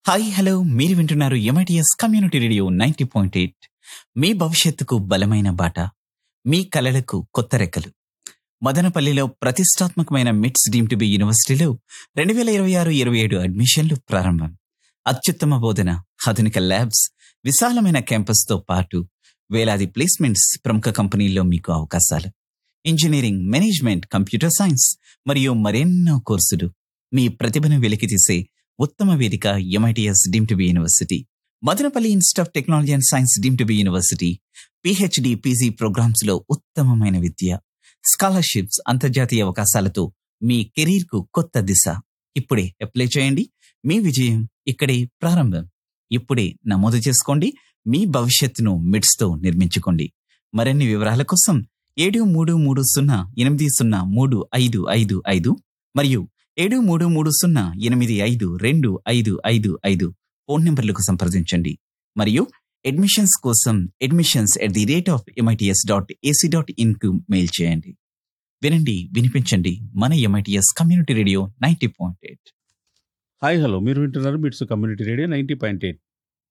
Hi hello మీరు వింటున్నారు MITS community radio ninety point eight మీ భవిష్యత్తుకు బలమైన బాట మీ కలలకు కొత్త రెక్కలు మదనపల్లిలో ప్రతిష్టాత్మకమైన మిట్స్ డీమ్ టు బి యూనివర్సిటీలో రెండు వేల ఇరవై ఆరు ఇరవై ఏడు అడ్మిషన్లు ప్రారంభం అత్యుత్తమ బోధన ఆధునిక ల్యాబ్స్ విశాలమైన క్యాంపస్తో పాటు వేలాది ప్లేస్మెంట్స్ ప్రముఖ కంపెనీల్లో మీకు అవకాశాలు ఇంజనీరింగ్ మేనేజ్మెంట్ కంప్యూటర్ సైన్స్ మరియు మరెన్నో కోర్సులు మీ ప్రతిభను వెలికితీసే ఉత్తమ వేదిక MITS deemed to be university Madanapalle institute of technology and science deemed to be university PhD PG programmes లో ఉత్తమమైన విద్య స్కాలర్షిప్స్ అంతర్జాతీయ అవకాశాలతో మీ కెరీర్ కు కొత్త దిశ ఇప్పుడే అప్లై చేయండి మీ విజయం ఇక్కడే ప్రారంభం ఇప్పుడే నమోదు చేసుకోండి మీ భవిష్యత్తును మిడ్స్ తో నిర్మించుకోండి మరిన్ని వివరాల కోసం ఏడు మూడు మూడు సున్నా ఎనిమిది సున్నా మూడు ఐదు ఐదు ఐదు మరియు ఏడు మూడు మూడు సున్నా ఎనిమిది ఐదు రెండు ఐదు ఐదు ఐదు ఫోన్ నంబర్లకు సంప్రదించండి మరియు అడ్మిషన్స్ కోసం admissions at the rate of MITS dot AC dot in కు మెయిల్ చేయండి వినండి వినిపించండి మన MITS community radio ninety point eight hi hello మీరు వింటున్నారు BITS community radio ninety point eight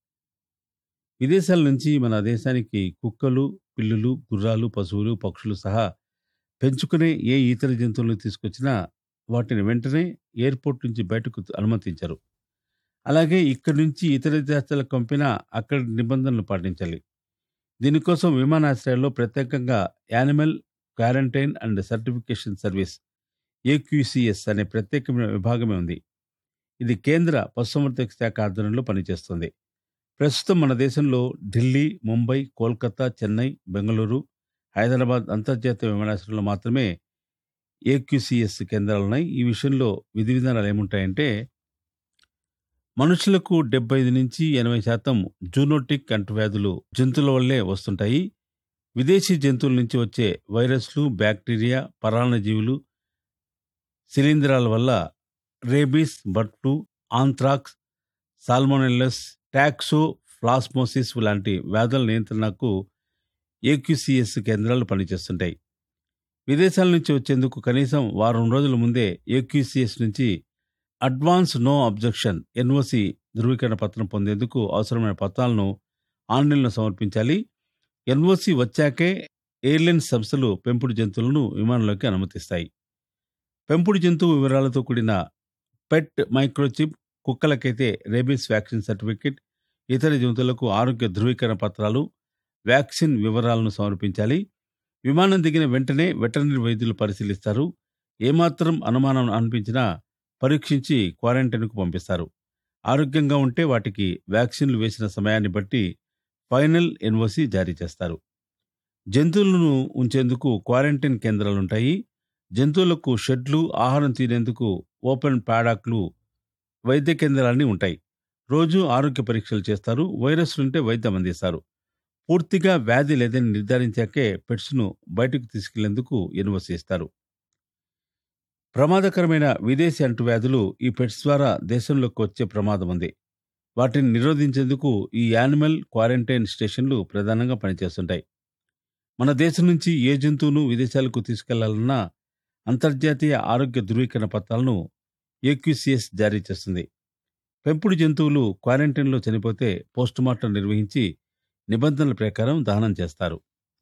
విదేశాల నుంచి మన దేశానికి కుక్కలు పిల్లులు గుర్రాలు పశువులు పక్షులు సహా పెంచుకునే ఏ ఇతర జంతువులను తీసుకొచ్చినా వాటిని వెంటనే ఎయిర్పోర్ట్ నుంచి బయటకు అనుమతించరు అలాగే ఇక్కడి నుంచి ఇతర దేశాలకు పంపినా అక్కడి నిబంధనలు పాటించాలి దీనికోసం విమానాశ్రయాల్లో ప్రత్యేకంగా animal quarantine and certification service AQCS అనే ప్రత్యేకమైన విభాగమే ఉంది ఇది కేంద్ర పశుసంవర్ధక శాఖ ఆధ్వర్యంలో పనిచేస్తుంది ప్రస్తుతం మన దేశంలో ఢిల్లీ ముంబై కోల్కతా చెన్నై బెంగళూరు హైదరాబాద్ అంతర్జాతీయ విమానాశ్రయంలో మాత్రమే ఏక్యూసిఎస్ కేంద్రాలున్నాయి ఈ విషయంలో విధి విధానాలు ఏముంటాయంటే మనుషులకు డెబ్బై ఐదు నుంచి ఎనభై శాతం జూనోటిక్ అంటువ్యాధులు జంతువుల వల్లే వస్తుంటాయి విదేశీ జంతువుల నుంచి వచ్చే వైరస్లు బ్యాక్టీరియా పరాన్నజీవులు శిలీంధ్రాల వల్ల rabies bird flu anthrax salmonellosis toxoplasmosis లాంటి వ్యాధుల నియంత్రణకు ఏక్యూసిఎస్ కేంద్రాలు పనిచేస్తుంటాయి విదేశాల నుంచి వచ్చేందుకు కనీసం వారం రోజుల ముందే ఏక్యూసిఎస్ నుంచి అడ్వాన్స్ నో అబ్జెక్షన్ ఎన్ఓసి ధృవీకరణ పత్రం పొందేందుకు అవసరమైన పత్రాలను ఆన్లైన్లో సమర్పించాలి ఎన్ఓసి వచ్చాకే ఎయిర్లైన్స్ సంస్థలు పెంపుడు జంతువులను విమానంలోకి అనుమతిస్తాయి పెంపుడు జంతువు వివరాలతో కూడిన పెట్ మైక్రోచిప్ కుక్కలకైతే రేబీస్ వ్యాక్సిన్ సర్టిఫికెట్ ఇతర జంతువులకు ఆరోగ్య ధృవీకరణ పత్రాలు వ్యాక్సిన్ వివరాలను సమర్పించాలి విమానం దిగిన వెంటనే వెటర్నరీ వైద్యులు పరిశీలిస్తారు ఏమాత్రం అనుమానం అనిపించినా పరీక్షించి క్వారంటైన్కు పంపిస్తారు ఆరోగ్యంగా ఉంటే వాటికి వ్యాక్సిన్లు వేసిన సమయాన్ని బట్టి ఫైనల్ ఎన్ఓసి జారీ చేస్తారు జంతువులను ఉంచేందుకు క్వారంటైన్ కేంద్రాలుంటాయి జంతువులకు షెడ్లు ఆహారం తినేందుకు ఓపెన్ ప్యాడాక్లు వైద్య కేంద్రాలన్నీ ఉంటాయి రోజు ఆరోగ్య పరీక్షలు చేస్తారు వైరస్లుంటే వైద్యం అందిస్తారు పూర్తిగా వ్యాధి లేదని నిర్ధారించాకే పెట్స్ను బయటకు తీసుకెళ్లేందుకు ఎన్ఓసి ఇస్తారు ప్రమాదకరమైన విదేశీ అంటువ్యాధులు ఈ పెట్స్ ద్వారా దేశంలోకి వచ్చే ప్రమాదం ఉంది వాటిని నిరోధించేందుకు ఈ యానిమల్ క్వారంటైన్ స్టేషన్లు ప్రధానంగా పనిచేస్తుంటాయి మన దేశం నుంచి ఏ జంతువును విదేశాలకు తీసుకెళ్లాలన్నా అంతర్జాతీయ ఆరోగ్య ధృవీకరణ పత్రాలను ఏక్యూసిఎస్ జారీ చేస్తుంది పెంపుడు జంతువులు క్వారంటైన్లో చనిపోతే పోస్టుమార్టం నిర్వహించి నిబంధనల ప్రకారం దహనం చేస్తారు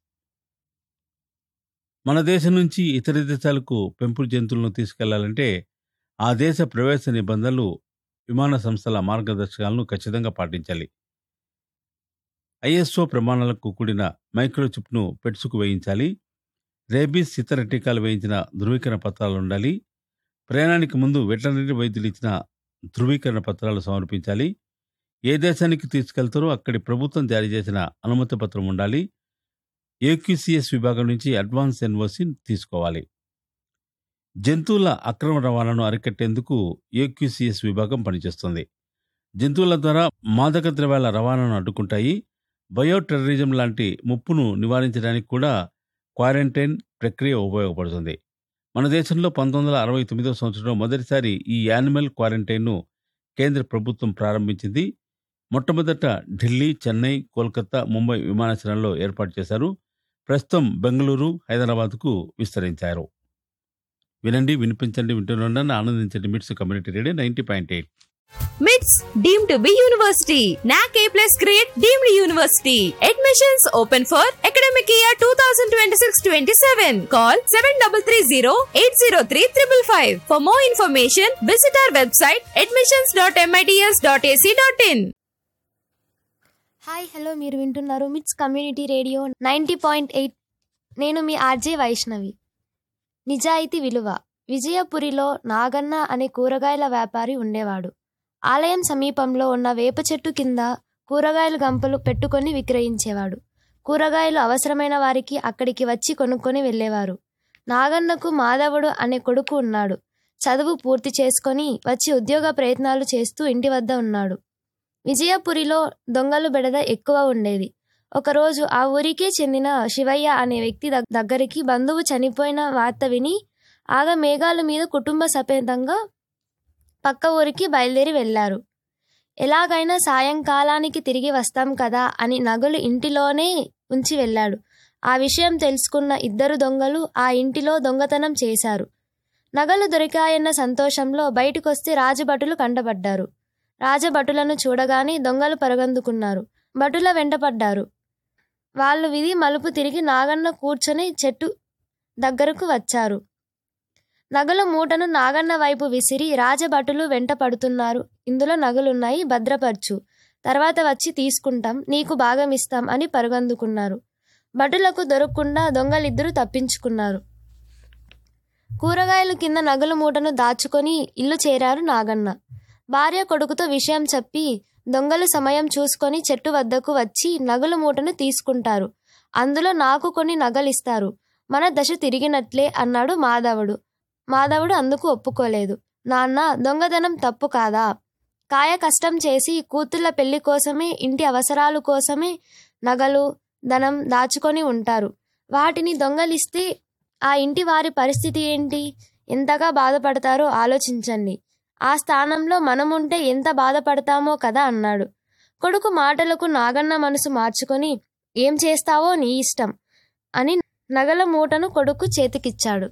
మన దేశం నుంచి ఇతర దేశాలకు పెంపుడు జంతువులను తీసుకెళ్లాలంటే ఆ దేశ ప్రవేశ నిబంధనలు విమాన సంస్థల మార్గదర్శకాలను ఖచ్చితంగా పాటించాలి ఐఎస్ఓ ప్రమాణాలకు కూడిన మైక్రోచిప్ను పెట్స్కు వేయించాలి రేబీస్ ఇతర టీకాలు వేయించిన ధృవీకరణ పత్రాలు ఉండాలి ప్రయాణానికి ముందు వెటర్నరీ వైద్యులు ఇచ్చిన ధృవీకరణ పత్రాలు సమర్పించాలి ఏ దేశానికి తీసుకెళ్తారో అక్కడి ప్రభుత్వం జారీ చేసిన అనుమతి పత్రం ఉండాలి ఏక్యూసిఎస్ విభాగం నుంచి అడ్వాన్స్ ఎన్ఓసి తీసుకోవాలి జంతువుల అక్రమ రవాణాను అరికట్టేందుకు ఏక్యూసిఎస్ విభాగం పనిచేస్తుంది జంతువుల ద్వారా మాదక ద్రవ్యాల రవాణాను అడ్డుకుంటాయి బయో టెర్రరిజం లాంటి ముప్పును నివారించడానికి కూడా క్వారంటైన్ ప్రక్రియ ఉపయోగపడుతుంది మన దేశంలో పంతొమ్మిది వందల అరవై తొమ్మిదవ సంవత్సరంలో మొదటిసారి ఈ యానిమల్ క్వారంటైన్ను కేంద్ర ప్రభుత్వం ప్రారంభించింది మొట్టమొదట ఢిల్లీ చెన్నై కోల్కతా ముంబై విమానాశ్రయాల్లో ఏర్పాటు చేశారు ప్రస్తుతం బెంగళూరు హైదరాబాద్కు విస్తరించారు వినండి వినిపించండి వింటున్న ఆనందించండి MITS community radio ninety point eight MITS deemed to be university. NAC A plus grade deemed university. Admissions open for academic year 2026-27. Call 7330-803-555. For more information, visit our website admissions.mits.ac.in. Hi hello మీరు వింటున్నారు MITS community radio ninety point eight నేను మీ RJ Vaishnavi నిజాయితీ విలువ విజయపురిలో నాగన్న అనే కూరగాయల వ్యాపారి ఉండేవాడు ఆలయం సమీపంలో ఉన్న వేప చెట్టు కింద కూరగాయల గంపలు పెట్టుకొని విక్రయించేవాడు కూరగాయలు అవసరమైన వారికి అక్కడికి వచ్చి కొనుక్కొని వెళ్ళేవారు నాగన్నకు మాధవుడు అనే కొడుకు ఉన్నాడు చదువు పూర్తి చేసుకొని వచ్చి ఉద్యోగ ప్రయత్నాలు చేస్తూ ఇంటి వద్ద ఉన్నాడు విజయపురిలో దొంగలు బెడద ఎక్కువ ఉండేది ఒకరోజు ఆ ఊరికే చెందిన శివయ్య అనే వ్యక్తి దగ్- దగ్గరికి బంధువు చనిపోయిన వార్త విని ఆగ మేఘాల మీద కుటుంబ సమేతంగా పక్క ఊరికి బయలుదేరి వెళ్ళారు ఎలాగైనా సాయంకాలానికి తిరిగి వస్తాం కదా అని నగలు ఇంటిలోనే ఉంచి వెళ్ళాడు ఆ విషయం తెలుసుకున్న ఇద్దరు దొంగలు ఆ ఇంటిలో దొంగతనం చేశారు నగలు దొరికాయన్న సంతోషంలో బయటకొస్తే రాజభటులు కంటపడ్డారు రాజభటులను చూడగానే దొంగలు పరగందుకున్నారు భటుల వెంటపడ్డారు వాళ్ళు విధి మలుపు తిరిగి నాగన్న కూర్చొని చెట్టు దగ్గరకు వచ్చారు నగల మూటను నాగన్న వైపు విసిరి రాజభటులు వెంట పడుతున్నారు ఇందులో నగలున్నాయి భద్రపరచు తర్వాత వచ్చి తీసుకుంటాం నీకు భాగం ఇస్తాం అని పరుగందుకున్నారు భటులకు దొరకకుండా దొంగలిద్దరూ తప్పించుకున్నారు కూరగాయలు కింద నగలు మూటను దాచుకొని ఇల్లు చేరారు నాగన్న భార్య కొడుకుతో విషయం చెప్పి దొంగలు సమయం చూసుకొని చెట్టు వద్దకు వచ్చి నగలు మూటను తీసుకుంటారు అందులో నాకు కొన్ని నగలిస్తారు మన దశ తిరిగినట్లే అన్నాడు మాధవుడు మాధవుడు అందుకు ఒప్పుకోలేదు నాన్న దొంగతనం తప్పు కాదా కాయ కష్టం చేసి కూతుళ్ళ పెళ్లి కోసమే ఇంటి అవసరాలు కోసమే నగలు ధనం దాచుకొని ఉంటారు వాటిని దొంగలిస్తే ఆ ఇంటి వారి పరిస్థితి ఏంటి ఎంతగా బాధపడతారో ఆలోచించండి ఆ స్థానంలో మనముంటే ఎంత బాధపడతామో కదా అన్నాడు కొడుకు మాటలకు నాగన్న మనసు మార్చుకొని ఏం చేస్తావో నీ ఇష్టం అని నగల మూటను కొడుకు చేతికిచ్చాడు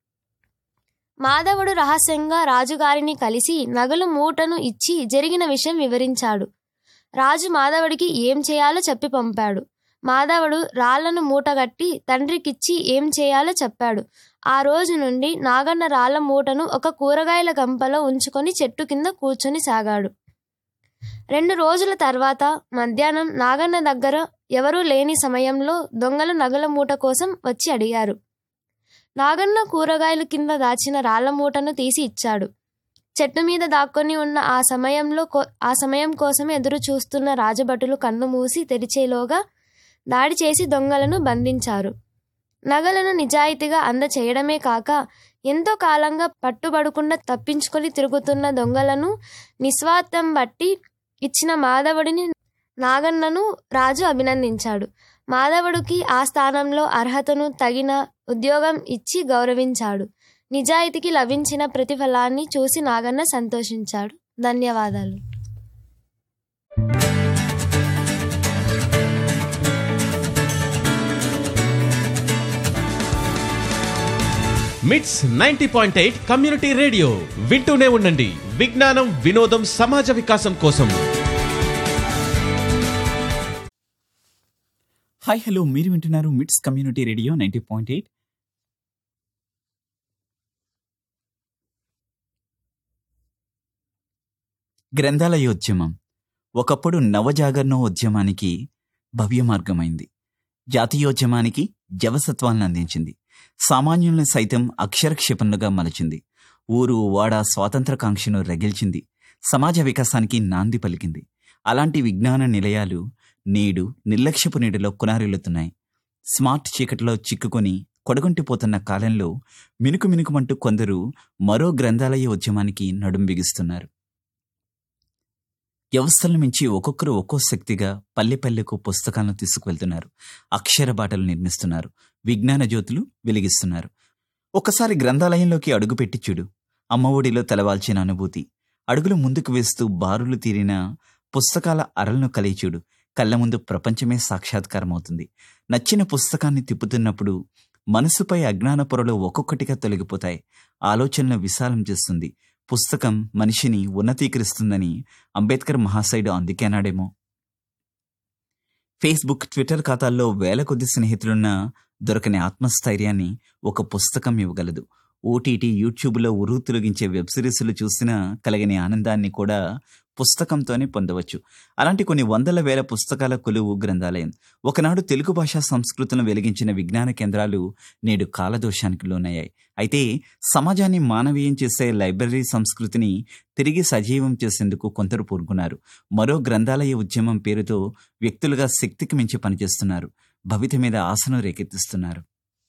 మాధవుడు రహస్యంగా రాజుగారిని కలిసి నగలు మూటను ఇచ్చి జరిగిన విషయం వివరించాడు రాజు మాధవుడికి ఏం చేయాలో చెప్పి పంపాడు మాధవుడు రాళ్లను మూటగట్టి తండ్రికిచ్చి ఏం చేయాలో చెప్పాడు ఆ రోజు నుండి నాగన్న రాళ్ల మూటను ఒక కూరగాయల గంపలో ఉంచుకొని చెట్టు కింద కూర్చొని సాగాడు రెండు రోజుల తర్వాత మధ్యాహ్నం నాగన్న దగ్గర ఎవరూ లేని సమయంలో దొంగలు నగల మూట కోసం వచ్చి అడిగారు నాగన్న కూరగాయలు కింద దాచిన రాళ్ల మూటను తీసి ఇచ్చాడు చెట్టు మీద దాక్కొని ఉన్న ఆ సమయంలో కో- ఆ సమయం కోసం ఎదురు చూస్తున్న రాజభటులు కన్ను మూసి తెరిచేలోగా దాడి చేసి దొంగలను బంధించారు నగలను నిజాయితీగా అందచేయడమే కాక ఎంతో కాలంగా పట్టుబడకుండా తప్పించుకొని తిరుగుతున్న దొంగలను నిస్వార్థం బట్టి ఇచ్చిన మాధవుడిని నాగన్నను రాజు అభినందించాడు మాధవుడికి ఆ స్థానంలో అర్హతను తగిన ఉద్యోగం ఇచ్చి గౌరవించాడు నిజాయితీకి లభించిన ప్రతిఫలాన్ని చూసి నాగన్న సంతోషించాడు ధన్యవాదాలు MITS ninety point eight community radio వింటూనే ఉండండి విజ్ఞానం వినోదం సమాజ వికాసం కోసం హాయ్ హలో మీరు వింటున్నారు MITS community radio ninety point eight గ్రంథాలయోద్యమం ఒకప్పుడు నవజాగరణోద్యమానికి భవ్య మార్గమైంది జాతీయోద్యమానికి జవసత్వాలను అందించింది సామాన్యుల్ని సైతం అక్షరక్షిపణులుగా మలచింది ఊరు వాడ స్వాతంత్రకాంక్షను రగిల్చింది సమాజ వికాసానికి నాంది పలికింది అలాంటి విజ్ఞాన నిలయాలు నేడు నిర్లక్ష్యపు నీటిలో కునారిల్లుతున్నాయి స్మార్ట్ చీకటిలో చిక్కుకొని కొడగొంటిపోతున్న కాలంలో మినుకు మినుకుమంటూ కొందరు మరో గ్రంథాలయ ఉద్యమానికి నడుం బిగిస్తున్నారు వ్యవస్థల మించి ఒక్కొక్కరు ఒక్కో శక్తిగా పల్లె పల్లెకు పుస్తకాలను తీసుకువెళ్తున్నారు అక్షర బాటలు నిర్మిస్తున్నారు విజ్ఞాన జ్యోతులు వెలిగిస్తున్నారు ఒకసారి గ్రంథాలయంలోకి అడుగుపెట్టి చూడు అమ్మఒడిలో తలవాల్చిన అనుభూతి అడుగులు ముందుకు వేస్తూ బారులు తీరిన పుస్తకాల అరలను కలిచూడు కళ్ళ ముందు ప్రపంచమే సాక్షాత్కారమవుతుంది నచ్చిన పుస్తకాన్ని తిప్పుతున్నప్పుడు మనసుపై అజ్ఞాన పొరలు ఒక్కొక్కటిగా తొలగిపోతాయి ఆలోచనలు విశాలం చేస్తుంది పుస్తకం మనిషిని ఉన్నతీకరిస్తుందని అంబేద్కర్ మహాశయుడు అందుకేనాడేమో ఫేస్బుక్ ట్విట్టర్ ఖాతాల్లో వేల కొద్ది స్నేహితులున్న దొరకని ఆత్మస్థైర్యాన్ని ఒక పుస్తకం ఇవ్వగలదు ఓటీటీ యూట్యూబ్లో ఉరువు తొలగించే వెబ్ సిరీస్లు చూసినా కలిగిన ఆనందాన్ని కూడా పుస్తకంతోనే పొందవచ్చు అలాంటి కొన్ని వందల వేల పుస్తకాల కొలువు గ్రంథాలయం ఒకనాడు తెలుగు భాషా సంస్కృతులను వెలిగించిన విజ్ఞాన కేంద్రాలు నేడు కాలదోషానికి లోనయ్యాయి అయితే సమాజాన్ని మానవీయం చేసే లైబ్రరీ సంస్కృతిని తిరిగి సజీవం చేసేందుకు కొందరు పూనుకున్నారు మరో గ్రంథాలయ ఉద్యమం పేరుతో వ్యక్తులుగా శక్తికి మించి పనిచేస్తున్నారు భవిత మీద ఆశను రేకెత్తిస్తున్నారు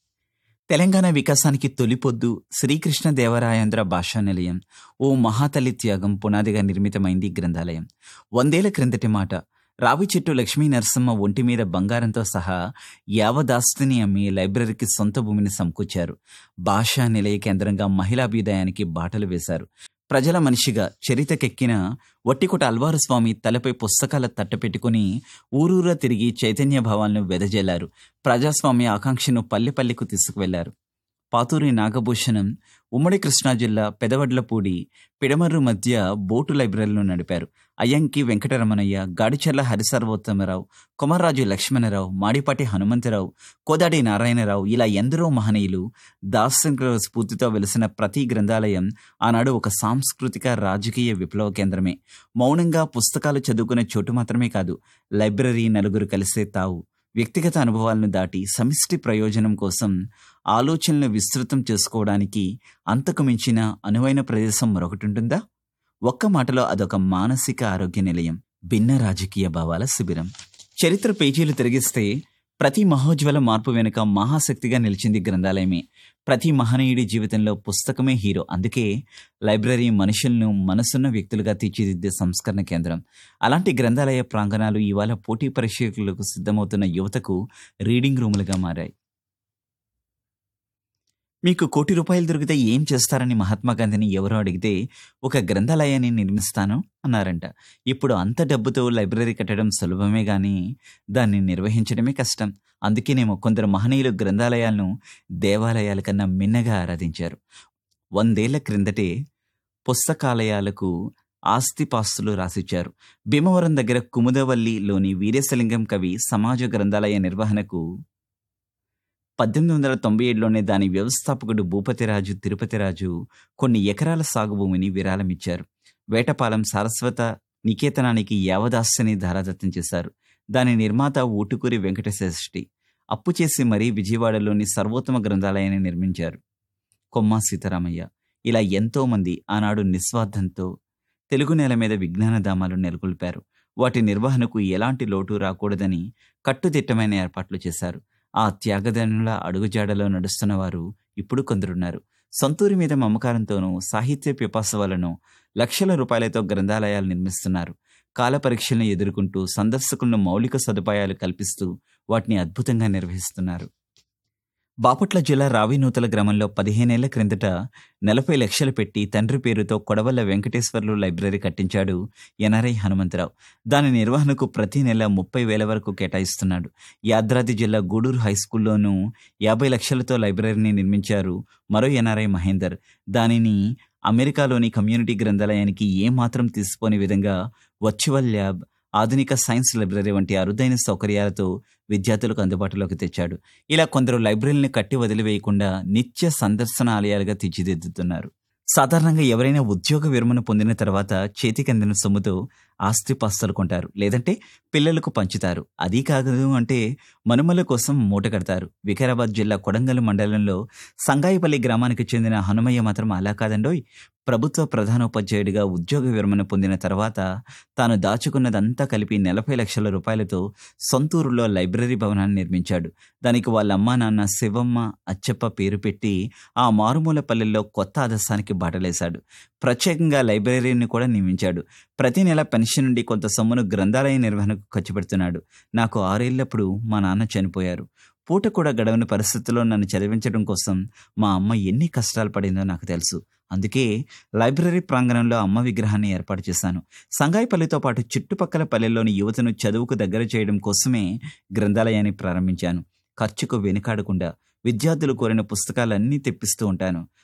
తెలంగాణ వికాసానికి తొలిపొద్దు శ్రీకృష్ణ దేవరాయాంధ్ర భాషా నిలయం ఓ మహాతల్లి త్యాగం పునాదిగా నిర్మితమైంది ఈ గ్రంథాలయం వందేళ్ల క్రిందటి మాట రావి చెట్టు లక్ష్మీ నరసమ్మ ఒంటి మీద బంగారంతో సహా యావదాస్తిని అమ్మి లైబ్రరీకి సొంత భూమిని సమకూర్చారు భాషా నిలయ కేంద్రంగా మహిళాభ్యుదయానికి బాటలు వేశారు ప్రజల మనిషిగా చరితకెక్కిన వట్టికొట అల్వారు స్వామి తలపై పుస్తకాల తట్ట పెట్టుకుని ఊరూరా తిరిగి చైతన్య భావాలను వెదజల్లారు ప్రజాస్వామ్య ఆకాంక్షను పల్లెపల్లెకు తీసుకువెళ్లారు పాతూరి నాగభూషణం ఉమ్మడి కృష్ణా జిల్లా పెదవడ్లపూడి పిడమర్రు మధ్య బోటు లైబ్రరీలను నడిపారు అయ్యంకి వెంకటరమణయ్య గాడిచెర్ల హరిసర్వోత్తమరావు కొమర్రాజు లక్ష్మణరావు మాడిపాటి హనుమంతరావు కోదాడి నారాయణరావు ఇలా ఎందరో మహనీయులు దార్శనికుల స్ఫూర్తితో వెలిసిన ప్రతి గ్రంథాలయం ఆనాడు ఒక సాంస్కృతిక రాజకీయ విప్లవ కేంద్రమే మౌనంగా పుస్తకాలు చదువుకునే చోటు మాత్రమే కాదు లైబ్రరీ నలుగురు కలిసే తావు వ్యక్తిగత అనుభవాలను దాటి సమిష్టి ప్రయోజనం కోసం ఆలోచనలు విస్తృతం చేసుకోవడానికి అంతకు మించిన అనువైన ప్రదేశం మరొకటి ఉంటుందా ఒక్క మాటలో అదొక మానసిక ఆరోగ్య నిలయం భిన్న రాజకీయ భావాల శిబిరం చరిత్ర పేజీలు తిరిగిస్తే ప్రతి మహోజ్వల మార్పు వెనుక మహాశక్తిగా నిలిచింది గ్రంథాలయమే ప్రతి మహనీయుడి జీవితంలో పుస్తకమే హీరో అందుకే లైబ్రరీ మనుషులను మనసున్న వ్యక్తులుగా తీర్చిదిద్దే సంస్కరణ కేంద్రం అలాంటి గ్రంథాలయ ప్రాంగణాలు ఇవాళ పోటీ పరీక్షలకు సిద్ధమవుతున్న యువతకు రీడింగ్ రూములుగా మారాయి మీకు కోటి రూపాయలు దొరికితే ఏం చేస్తారని మహాత్మా గాంధీని ఎవరో అడిగితే ఒక గ్రంథాలయాన్ని నిర్మిస్తాను అన్నారంట ఇప్పుడు అంత డబ్బుతో లైబ్రరీ కట్టడం సులభమే గాని దాన్ని నిర్వహించడమే కష్టం అందుకేనేమో కొందరు మహనీయులు గ్రంథాలయాలను దేవాలయాల కన్నా మిన్నగా ఆరాధించారు వందేళ్ల క్రిందటే పుస్తకాలయాలకు ఆస్తిపాస్తులు రాసిచ్చారు భీమవరం దగ్గర కుముదవల్లిలోని వీరేశలింగం కవి సమాజ గ్రంథాలయ నిర్వహణకు పద్దెనిమిది వందల తొంభై ఏడులోనే దాని వ్యవస్థాపకుడు భూపతిరాజు తిరుపతిరాజు కొన్ని ఎకరాల సాగు భూమిని విరాళమిచ్చారు వేటపాలెం సారస్వత నికేతనానికి యావదాస్యని ధారాదత్తం చేశారు దాని నిర్మాత ఊటుకూరి వెంకటశేష్టి అప్పు చేసి మరీ విజయవాడలోని సర్వోత్తమ గ్రంథాలయాన్ని నిర్మించారు కొమ్మా సీతారామయ్య ఇలా ఎంతో మంది ఆనాడు నిస్వార్థంతో తెలుగు నేల మీద విజ్ఞానధామాలు నెలకొల్పారు వాటి నిర్వహణకు ఎలాంటి లోటు రాకూడదని కట్టుదిట్టమైన ఏర్పాట్లు చేశారు ఆ త్యాగదనుల అడుగుజాడలో నడుస్తున్న వారు ఇప్పుడు కొందరున్నారు సొంతూరి మీద మమకారంతోనూ సాహిత్య పిపాస వలన లక్షల రూపాయలతో గ్రంథాలయాలు నిర్మిస్తున్నారు కాల పరీక్షలను ఎదుర్కొంటూ సందర్శకులను మౌలిక సదుపాయాలు కల్పిస్తూ వాటిని అద్భుతంగా నిర్వహిస్తున్నారు బాపట్ల జిల్లా రావినూతల గ్రామంలో పదిహేనేళ్ల క్రిందట నలభై లక్షలు పెట్టి తండ్రి పేరుతో కొడవల్ల వెంకటేశ్వర్లు లైబ్రరీ కట్టించాడు ఎన్ఆర్ఐ హనుమంతరావు దాని నిర్వహణకు ప్రతి నెల ముప్పై వేల వరకు కేటాయిస్తున్నాడు యాదాద్రి జిల్లా గూడూరు హై స్కూల్లోనూ యాభై లక్షలతో లైబ్రరీని నిర్మించారు మరో ఎన్ఆర్ఐ మహేందర్ దానిని అమెరికాలోని కమ్యూనిటీ గ్రంథాలయానికి ఏమాత్రం తీసుకోని విధంగా వర్చువల్ ల్యాబ్ ఆధునిక సైన్స్ లైబ్రరీ వంటి అరుదైన సౌకర్యాలతో విద్యార్థులకు అందుబాటులోకి తెచ్చాడు ఇలా కొందరు లైబ్రరీని కట్టి వదిలివేయకుండా నిత్య సందర్శనాలయాలుగా తీర్చిదిద్దుతున్నారు సాధారణంగా ఎవరైనా ఉద్యోగ విరమణ పొందిన తర్వాత చేతికి అందిన సొమ్ముతో ఆస్తిపాస్తులు కొంటారు లేదంటే పిల్లలకు పంచుతారు అది కాదు అంటే మనుమల కోసం మూట కడతారు వికారాబాద్ జిల్లా కొడంగల్ మండలంలో సంగాయిపల్లి గ్రామానికి చెందిన హనుమయ్య మాత్రం అలా కాదండోయ్ ప్రభుత్వ ప్రధానోపాధ్యాయుడిగా ఉద్యోగ విరమణ పొందిన తర్వాత తాను దాచుకున్నదంతా కలిపి నలభై లక్షల రూపాయలతో సొంతూరులో లైబ్రరీ భవనాన్ని నిర్మించాడు దానికి వాళ్ళ అమ్మా నాన్న శివమ్మ అచ్చప్ప పేరు పెట్టి ఆ మారుమూల పల్లెల్లో కొత్త ఆదర్శానికి బాటలేశాడు ప్రత్యేకంగా లైబ్రరీని కూడా నియమించాడు ప్రతి నెల పెన్షన్ నుండి కొంత సొమ్మును గ్రంథాలయ నిర్వహణకు ఖర్చు పెడుతున్నాడు నాకు ఆరేళ్లప్పుడు మా నాన్న చనిపోయారు పూట కూడా గడవని పరిస్థితుల్లో నన్ను చదివించడం కోసం మా అమ్మ ఎన్ని కష్టాలు పడిందో నాకు తెలుసు అందుకే లైబ్రరీ ప్రాంగణంలో అమ్మ విగ్రహాన్ని ఏర్పాటు చేశాను సంగాయిపల్లితో పాటు చుట్టుపక్కల పల్లెల్లోని యువతను చదువుకు దగ్గర చేయడం కోసమే గ్రంథాలయాన్ని ప్రారంభించాను ఖర్చుకు వెనుకాడకుండా విద్యార్థులు కోరిన పుస్తకాలన్నీ తెప్పిస్తూ ఉంటాను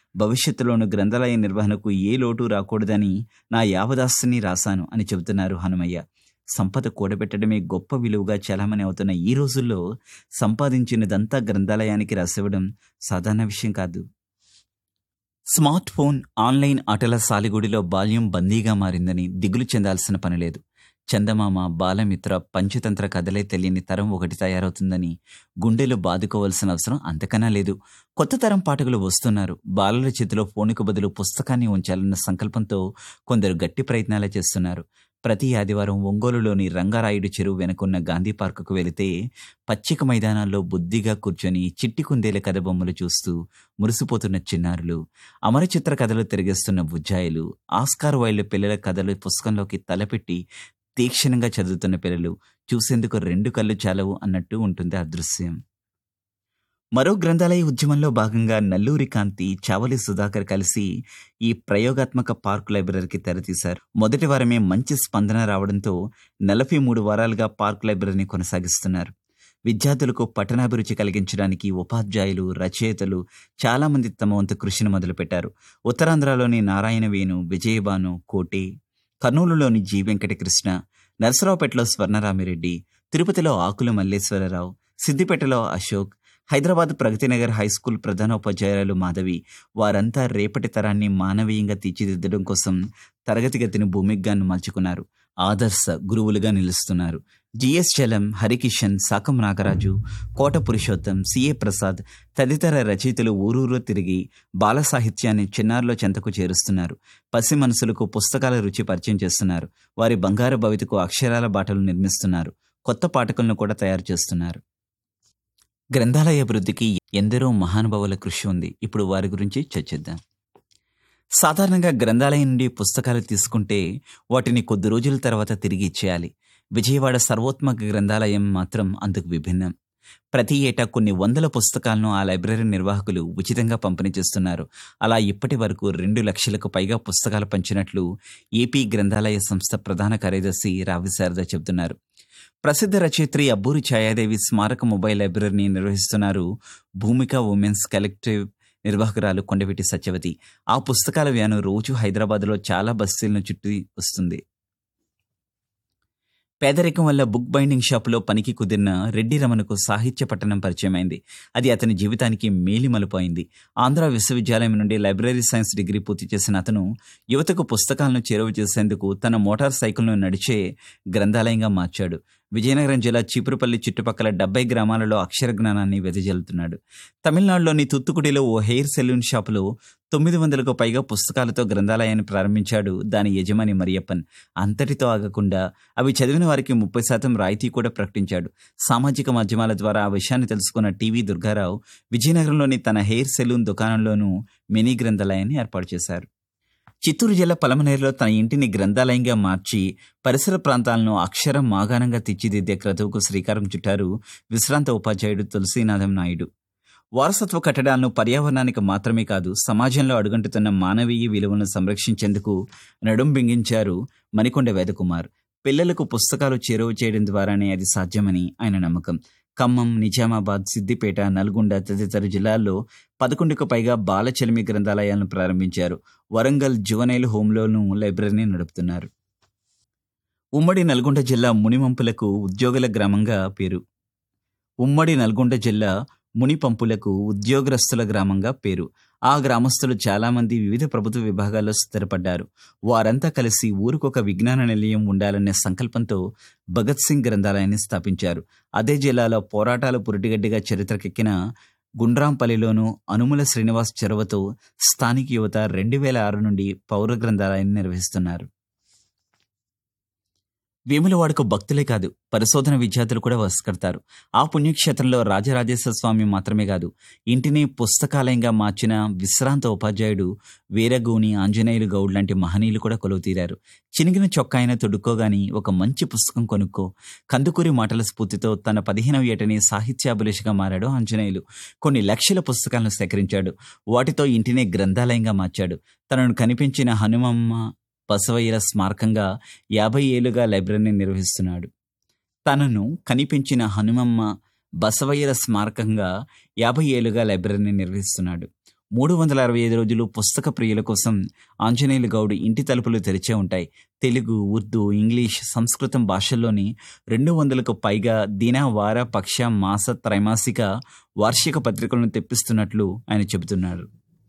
భవిష్యత్తులోను గ్రంథాలయ నిర్వహణకు ఏ లోటు రాకూడదని నా యావదాస్తిని రాశాను అని చెబుతున్నారు హనుమయ్య సంపద కూడబెట్టడమే గొప్ప విలువగా చలామణి అవుతున్న ఈ రోజుల్లో సంపాదించినదంతా గ్రంథాలయానికి రాసివ్వడం సాధారణ విషయం కాదు స్మార్ట్ ఫోన్ ఆన్లైన్ ఆటల సాలిగుడిలో బాల్యం బందీగా మారిందని దిగులు చెందాల్సిన పని లేదు చందమామ బాలమిత్ర పంచతంత్ర కథలే తెలియని తరం ఒకటి తయారవుతుందని గుండెలు బాదుకోవాల్సిన అవసరం అంతకన్నా లేదు కొత్త తరం పాఠకులు వస్తున్నారు బాలల చేతిలో ఫోనుకు బదులు పుస్తకాన్ని ఉంచాలన్న సంకల్పంతో కొందరు గట్టి ప్రయత్నాలే చేస్తున్నారు ప్రతి ఆదివారం ఒంగోలులోని రంగారాయుడు చెరువు వెనుకున్న గాంధీ పార్కుకు వెళితే పచ్చిక మైదానాల్లో బుద్ధిగా కూర్చొని చిట్టి కుందేల కథ బొమ్మలు చూస్తూ మురిసిపోతున్న చిన్నారులు అమరచిత్ర కథలు తిరిగేస్తున్న బుజ్జాయిలు ఆస్కార్ వైల్డ్ పిల్లల కథలు పుస్తకంలోకి తలపెట్టి తీక్షణంగా చదువుతున్న పిల్లలు చూసేందుకు రెండు కళ్ళు చాలవు అన్నట్టు ఉంటుంది ఆ దృశ్యం మరో గ్రంథాలయ ఉద్యమంలో భాగంగా నల్లూరి కాంతి చావలి సుధాకర్ కలిసి ఈ ప్రయోగాత్మక పార్క్ లైబ్రరీకి తెరతీశారు మొదటి వారమే మంచి స్పందన రావడంతో నలభై మూడు వారాలుగా పార్క్ లైబ్రరీని కొనసాగిస్తున్నారు విద్యార్థులకు పట్టణాభిరుచి కలిగించడానికి ఉపాధ్యాయులు రచయితలు చాలా మంది తమ వంతు కృషిని మొదలుపెట్టారు ఉత్తరాంధ్రలోని నారాయణ వేణు విజయబాను కోటి కర్నూలులోని జి వెంకటకృష్ణ నరసరావుపేటలో స్వర్ణరామిరెడ్డి తిరుపతిలో ఆకుల మల్లేశ్వరరావు సిద్దిపేటలో అశోక్ హైదరాబాద్ ప్రగతినగర్ హై స్కూల్ ప్రధానోపాధ్యాయురాలు మాధవి వారంతా రేపటి తరాన్ని మానవీయంగా తీర్చిదిద్దడం కోసం తరగతి గతిని భూమిగ్గాను మలుచుకున్నారు ఆదర్శ గురువులుగా నిలుస్తున్నారు జిఎస్ చలం హరికిషన్ సాకం నాగరాజు కోట పురుషోత్తం సిఏ ప్రసాద్ తదితర రచయితలు ఊరూరు తిరిగి బాల సాహిత్యాన్ని చిన్నారులో చెంతకు చేరుస్తున్నారు పసి మనసులకు పుస్తకాల రుచి పరిచయం చేస్తున్నారు వారి బంగారు భవితకు అక్షరాల బాటలు నిర్మిస్తున్నారు కొత్త పాఠకులను కూడా తయారు చేస్తున్నారు గ్రంథాలయ అభివృద్ధికి ఎందరో మహానుభావుల కృషి ఉంది ఇప్పుడు వారి గురించి చర్చిద్దాం సాధారణంగా గ్రంథాలయం నుండి పుస్తకాలు తీసుకుంటే వాటిని కొద్ది రోజుల తర్వాత తిరిగి ఇచ్చేయాలి విజయవాడ సర్వోత్మక గ్రంథాలయం మాత్రం అందుకు విభిన్నం ప్రతి ఏటా కొన్ని వందల పుస్తకాలను ఆ లైబ్రరీ నిర్వాహకులు ఉచితంగా పంపిణీ చేస్తున్నారు అలా ఇప్పటి వరకు రెండు లక్షలకు పైగా పుస్తకాలు పంచినట్లు ఏపీ గ్రంథాలయ సంస్థ ప్రధాన కార్యదర్శి రావి శారద చెబుతున్నారు ప్రసిద్ధ రచయిత్రి అబ్బూరి ఛాయాదేవి స్మారక మొబైల్ లైబ్రరీని నిర్వహిస్తున్నారు భూమిక ఉమెన్స్ కలెక్టివ్ నిర్వాహకురాలు కొండవీటి సత్యవతి ఆ పుస్తకాల వ్యాను రోజు హైదరాబాద్లో చాలా బస్తీలను చుట్టి వస్తుంది పేదరికం వల్ల బుక్ బైండింగ్ షాపులో పనికి కుదిరిన రెడ్డి రమణకు సాహిత్య పట్టణం పరిచయమైంది అది అతని జీవితానికి మేలిమలుపోయింది ఆంధ్ర విశ్వవిద్యాలయం నుండి లైబ్రరీ సైన్స్ డిగ్రీ పూర్తి చేసిన అతను యువతకు పుస్తకాలను చేరువ చేసేందుకు తన మోటార్ సైకిల్ను నడిచే గ్రంథాలయంగా మార్చాడు విజయనగరం జిల్లా చీపురుపల్లి చుట్టుపక్కల డెబ్బై గ్రామాలలో అక్షర జ్ఞానాన్ని వెదజల్లుతున్నాడు తమిళనాడులోని తుత్తుకుడిలో ఓ హెయిర్ సెలూన్ షాపులో తొమ్మిది వందలకు పైగా పుస్తకాలతో గ్రంథాలయాన్ని ప్రారంభించాడు దాని యజమాని మరియప్పన్ అంతటితో ఆగకుండా అవి చదివిన వారికి ముప్పై శాతం రాయితీ కూడా ప్రకటించాడు సామాజిక మాధ్యమాల ద్వారా ఆ విషయాన్ని తెలుసుకున్న టీవీ దుర్గారావు విజయనగరంలోని తన హెయిర్ సెలూన్ దుకాణంలోనూ మినీ గ్రంథాలయాన్ని ఏర్పాటు చేశారు చిత్తూరు జిల్లా పలమనేరులో తన ఇంటిని గ్రంథాలయంగా మార్చి పరిసర ప్రాంతాలను అక్షరం మాగాణంగా తీర్చిదిద్దే క్రతువుకు శ్రీకారం చుట్టారు విశ్రాంత ఉపాధ్యాయుడు తులసీనాథం నాయుడు వారసత్వ కట్టడాలను పర్యావరణానికి మాత్రమే కాదు సమాజంలో అడుగంటుతున్న మానవీయ విలువలను సంరక్షించేందుకు నడుం బింగించారు మణికొండ వేదకుమార్ పిల్లలకు పుస్తకాలు చేరువ చేయడం ద్వారానే అది సాధ్యమని ఆయన నమ్మకం ఖమ్మం నిజామాబాద్ సిద్దిపేట నల్గొండ తదితర జిల్లాల్లో పదకొండుకు పైగా బాలచలిమి గ్రంథాలయాలను ప్రారంభించారు వరంగల్ జువనైల్ హోంలోనూ లైబ్రరీని నడుపుతున్నారు ఉమ్మడి నల్గొండ జిల్లా మునిమంపులకు ఉద్యోగుల గ్రామంగా పేరు ఉమ్మడి నల్గొండ జిల్లా మునిపంపులకు ఉద్యోగస్తుల గ్రామంగా పేరు ఆ గ్రామస్తులు చాలామంది వివిధ ప్రభుత్వ విభాగాల్లో స్థిరపడ్డారు వారంతా కలిసి ఊరికొక విజ్ఞాన నిలయం ఉండాలనే సంకల్పంతో భగత్ సింగ్ గ్రంథాలయాన్ని స్థాపించారు అదే జిల్లాలో పోరాటాలు పురిటిగడ్డిగా చరిత్రకెక్కిన గుండ్రాంపల్లిలోను అనుముల శ్రీనివాస్ చొరవతో స్థానిక యువత రెండు వేల ఆరు నుండి పౌర గ్రంథాలయాన్ని నిర్వహిస్తున్నారు వేములవాడకు భక్తులే కాదు పరిశోధన విద్యార్థులు కూడా వసకడతారు ఆ పుణ్యక్షేత్రంలో రాజరాజేశ్వర స్వామి మాత్రమే కాదు ఇంటిని పుస్తకాలయంగా మార్చిన విశ్రాంత ఉపాధ్యాయుడు వీరగూని ఆంజనేయులు గౌడ్ లాంటి మహనీయులు కూడా కొలువు తీరారు చినిగిన చొక్కాయన తొడుక్కోగాని ఒక మంచి పుస్తకం కొనుక్కో కందుకూరి మాటల స్ఫూర్తితో తన పదిహేనవ ఏటని సాహిత్యాభిలేషగా మారాడు ఆంజనేయులు కొన్ని లక్షల పుస్తకాలను సేకరించాడు వాటితో ఇంటిని గ్రంథాలయంగా మార్చాడు తనను కనిపించిన హనుమమ్మ బసవయ్యల స్మారకంగా యాభై ఏళ్లుగా లైబ్రరీని నిర్వహిస్తున్నాడు తనను కనిపించిన హనుమమ్మ బసవయ్యల స్మారకంగా యాభై ఏళ్లుగా లైబ్రరీని నిర్వహిస్తున్నాడు మూడు వందల అరవై ఐదు రోజులు పుస్తక ప్రియుల కోసం ఆంజనేయులు గౌడ్ ఇంటి తలుపులు తెరిచే ఉంటాయి తెలుగు ఉర్దూ ఇంగ్లీష్ సంస్కృతం భాషల్లోని రెండు వందలకు పైగా దిన వార పక్ష మాస త్రైమాసిక వార్షిక పత్రికలను తెప్పిస్తున్నట్లు ఆయన చెబుతున్నారు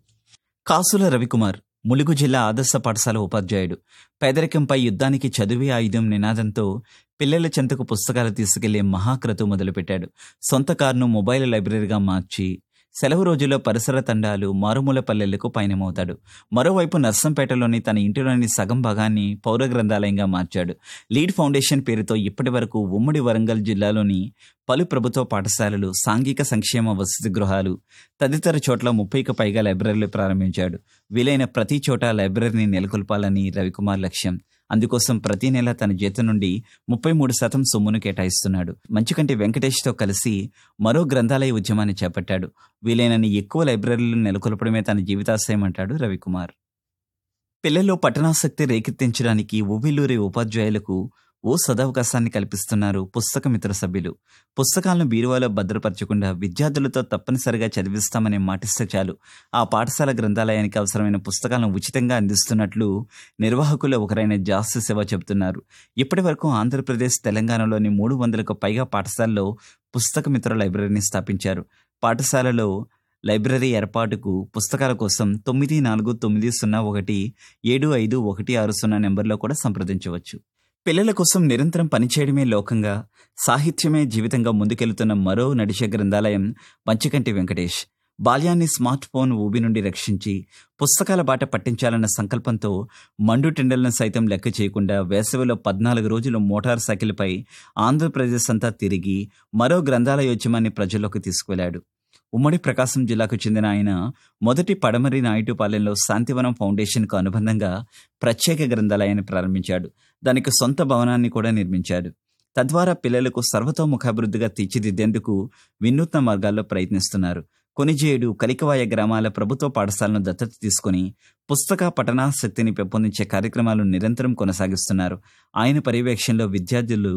కాసుల రవికుమార్ ములుగు జిల్లా ఆదర్శ పాఠశాల ఉపాధ్యాయుడు పేదరికంపై యుద్ధానికి చదువే ఆయుధం నినాదంతో పిల్లల చెంతకు పుస్తకాలు తీసుకెళ్లే మహాక్రతు మొదలుపెట్టాడు సొంత కారును మొబైల్ లైబ్రరీగా మార్చి సెలవు రోజుల్లో పరిసర తండాలు మారుమూల పల్లెలకు పయనమవుతాడు మరోవైపు నర్సంపేటలోని తన ఇంటిలోని సగం భాగాన్ని పౌర గ్రంథాలయంగా మార్చాడు లీడ్ ఫౌండేషన్ పేరుతో ఇప్పటి వరకు ఉమ్మడి వరంగల్ జిల్లాలోని పలు ప్రభుత్వ పాఠశాలలు సాంఘిక సంక్షేమ వసతి గృహాలు తదితర చోట్ల ముప్పైకి పైగా లైబ్రరీలు ప్రారంభించాడు వీలైన ప్రతి చోట లైబ్రరీని నెలకొల్పాలని రవికుమార్ లక్ష్యం అందుకోసం ప్రతి నెల తన జీతం నుండి ముప్పై మూడు శాతం సొమ్మును కేటాయిస్తున్నాడు మంచుకంటి వెంకటేష్తో కలిసి మరో గ్రంథాలయ ఉద్యమాన్ని చేపట్టాడు వీలైనన్ని ఎక్కువ లైబ్రరీలు నెలకొల్పడమే తన జీవితాశయం అంటాడు రవికుమార్ పిల్లల్లో పఠనాసక్తి రేకెత్తించడానికి ఉవ్విల్లూరి ఉపాధ్యాయులకు ఓ సదవకాశాన్ని కల్పిస్తున్నారు పుస్తక మిత్ర సభ్యులు పుస్తకాలను బీరువాలో భద్రపరచకుండా విద్యార్థులతో తప్పనిసరిగా చదివిస్తామని మాటిస్తే చాలు ఆ పాఠశాల గ్రంథాలయానికి అవసరమైన పుస్తకాలను ఉచితంగా అందిస్తున్నట్లు నిర్వాహకులు ఒకరైన జాస్తి శివ చెబుతున్నారు ఇప్పటి వరకు ఆంధ్రప్రదేశ్ తెలంగాణలోని మూడు వందలకు పైగా పాఠశాలలో పుస్తక మిత్ర లైబ్రరీని స్థాపించారు పాఠశాలలో లైబ్రరీ ఏర్పాటుకు పుస్తకాల కోసం తొమ్మిది నాలుగు తొమ్మిది సున్నా ఒకటి ఏడు ఐదు ఒకటి ఆరు సున్నా నెంబర్లో కూడా సంప్రదించవచ్చు పిల్లల కోసం నిరంతరం పనిచేయడమే లోకంగా సాహిత్యమే జీవితంగా ముందుకెళ్తున్న మరో నడిచే గ్రంథాలయం మంచికంటి వెంకటేష్ బాల్యాన్ని స్మార్ట్ ఫోన్ ఊబి నుండి రక్షించి పుస్తకాల బాట పట్టించాలన్న సంకల్పంతో మండు టెండర్లను సైతం లెక్క చేయకుండా వేసవిలో పద్నాలుగు రోజులు మోటార్ సైకిల్పై ఆంధ్రప్రదేశ్ అంతా తిరిగి మరో గ్రంథాలయోద్యమాన్ని ప్రజల్లోకి తీసుకువెళ్లాడు ఉమ్మడి ప్రకాశం జిల్లాకు చెందిన ఆయన మొదటి పడమరి నాయుడుపాలెంలో శాంతివనం ఫౌండేషన్కు అనుబంధంగా ప్రత్యేక గ్రంథాలయాన్ని ప్రారంభించాడు దానికి సొంత భవనాన్ని కూడా నిర్మించాడు తద్వారా పిల్లలకు సర్వతోముఖాభివృద్ధిగా తీర్చిదిద్దేందుకు వినూత్న మార్గాల్లో ప్రయత్నిస్తున్నారు కొనిజేడు కలికవాయ గ్రామాల ప్రభుత్వ పాఠశాలను దత్తత తీసుకుని పుస్తక పఠనాసక్తిని పెంపొందించే కార్యక్రమాలు నిరంతరం కొనసాగిస్తున్నారు ఆయన పర్యవేక్షణలో విద్యార్థులు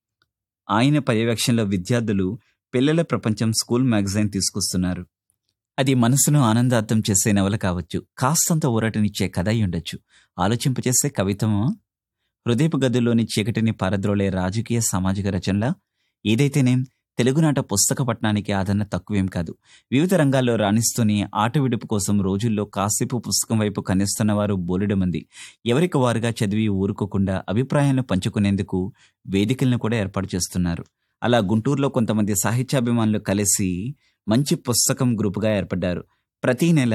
ఆయన పర్యవేక్షణలో విద్యార్థులు పిల్లల ప్రపంచం స్కూల్ మ్యాగజైన్ తీసుకొస్తున్నారు అది మనసును ఆనందార్థం చేసే నవల కావచ్చు కాస్తంత ఊరటనిచ్చే కథ అయి ఉండొచ్చు ఆలోచింపచేసే కవితమా హృదయపు గదుల్లోని చీకటిని పారద్రోలే రాజకీయ సామాజిక రచనల ఏదైతేనేం తెలుగునాట పుస్తక పట్టణానికి ఆదరణ తక్కువేం కాదు వివిధ రంగాల్లో రాణిస్తూనే ఆట విడుపు కోసం రోజుల్లో కాసేపు పుస్తకం వైపు కనిస్తున్న వారు బోలెడు మంది ఎవరికి వారుగా చదివి ఊరుకోకుండా అభిప్రాయాలను పంచుకునేందుకు వేదికలను కూడా ఏర్పాటు చేస్తున్నారు అలా గుంటూరులో కొంతమంది సాహిత్యాభిమానులు కలిసి మంచి పుస్తకం గ్రూపుగా ఏర్పడ్డారు ప్రతి నెల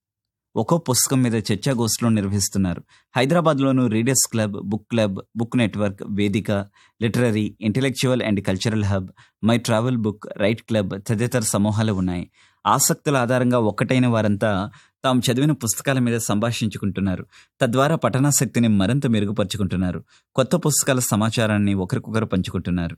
ఒక్కో పుస్తకం మీద చర్చాగోష్ఠులు నిర్వహిస్తున్నారు హైదరాబాద్లోను readers club book club book network వేదిక literary intellectual and cultural hub my travel book write club తదితర సమూహాలు ఉన్నాయి ఆసక్తుల ఆధారంగా ఒక్కటైన వారంతా తాము చదివిన పుస్తకాల మీద సంభాషించుకుంటున్నారు తద్వారా పఠనాసక్తిని మరింత మెరుగుపరుచుకుంటున్నారు కొత్త పుస్తకాల సమాచారాన్ని ఒకరికొకరు పంచుకుంటున్నారు